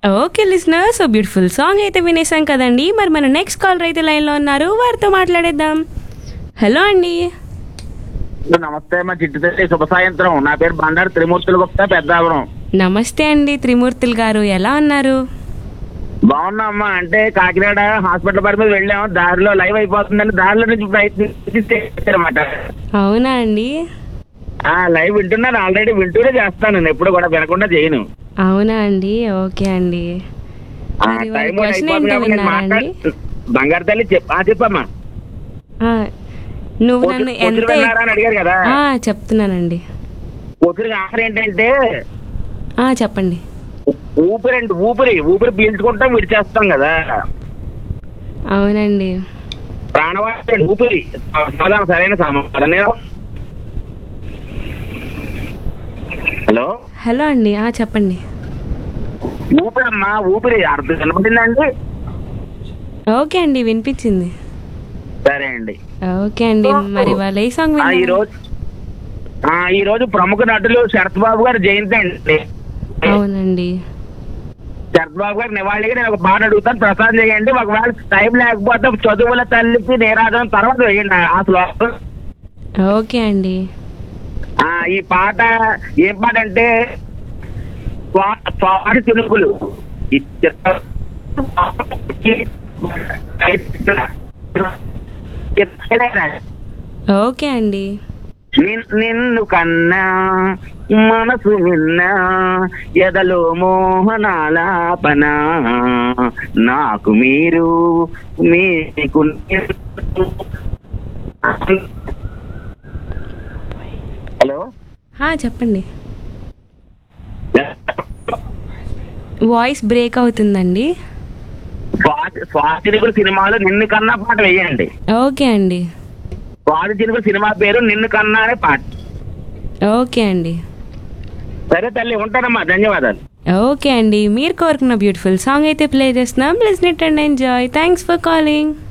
Okay listener so beautiful song అయితే వినేసాం కదండి మరి మన నెక్స్ట్ కాలర్ అయితే లైన్లో ఉన్నారు వారితో మాట్లాడేద్దాం హలో అండి నమస్తే మా చిట్టు తల్లి శుభ సాయంత్రం నా పేరు బండారు త్రిమూర్తులు గుప్తా పెద్దాపురం నమస్తే అండి త్రిమూర్తులు గారు ఎలా ఉన్నారు బాగున్నా అమ్మా అంటే కాకినాడ హాస్పిటల్ పరి మీద వెళ్ళాము దారిలో లైవ్ అయిపోతుందని దారిలో నుంచి ప్రయత్నించారన్నమాట అవునా అండి ఆ లైవ్ వింటున్నాను ఆల్రెడీ వింటూనే చేస్తాను నేను ఎప్పుడు కూడా వినకుండా చేయను అవునా అండి ఓకే అండి ఆ, మరి వాళ్ళ టైం కూడా question అయిపోతుంది ఏంటో కాబట్టి నేను విన్నారా మాట్లాడు- బంగారు తల్లి చెప్ ఆ, చెప్పమ్మా ఆ, నువ్వు నన్ను కూతురు ఎంత విన్నారా అని అడిగారు కదా ఆ, చెప్తున్నానండి కూతురికి ఆఫర్ ఏంటంటే ఆ, చెప్పండి ఊపిరి అంటే ఊపిరి ఊపిరి పీల్చుకుంటాం విడిచేస్తాం కదా అవునండి ప్రాణవాయు ఊపిరి సమాధానం సరైన సమాధానం హలో హలో అండి ఆ, చెప్పండి ఊపిరి అమ్మా ఊపిరి అర్థం కనపడిందండి ఓకే అండి వినిపించింది సరే అండి ఓకే అండి మరి వాళ్ళ ఏ సాంగ్ ఆ, ఈ విన్నారు రోజు ఆ, ఈ రోజు ప్రముఖ నటులు శరత్ బాబు గారు జయంతి అండి అవునండి శరత్ బాబు గారు నివాళిగా నేను ఒక పాట అడుగుతాను ప్రసాదం చేయండి ఒకవేళ టైం లేకపోతే చదువుల తల్లికి నేరాజం తర్వాత వేయండి ఆ శ్లోకం ఓకే అండి ఆ, ఈ పాట ఏం పాట అంటే స్వా- స్వాతి తినుకులు ఈ చిత్ర- ఓకే అండి నిన్- నిన్ను కన్నా మనసు విన్నా ఎదలో మోహనాలాపన నాకు మీరు మీకు నేను. హలో ఆ, చెప్పండి వాయిస్ బ్రేక్ అవుతుందండి స్వాతి స్వాతి తిరుగుడు సినిమాలో నిన్ను కన్నా పాట వేయండి ఓకే అండి స్వాతి తిరుగుడు సినిమా పేరు నిన్ను కన్నా అనే పాట ఓకే అండి సరే తల్లి ఉంటానమ్మా ధన్యవాదాలు ఓకే అండి మీరు కోరుకున్న బ్యూటిఫుల్ సాంగ్ అయితే ప్లే చేస్తున్నాం please net and enjoy thanks for calling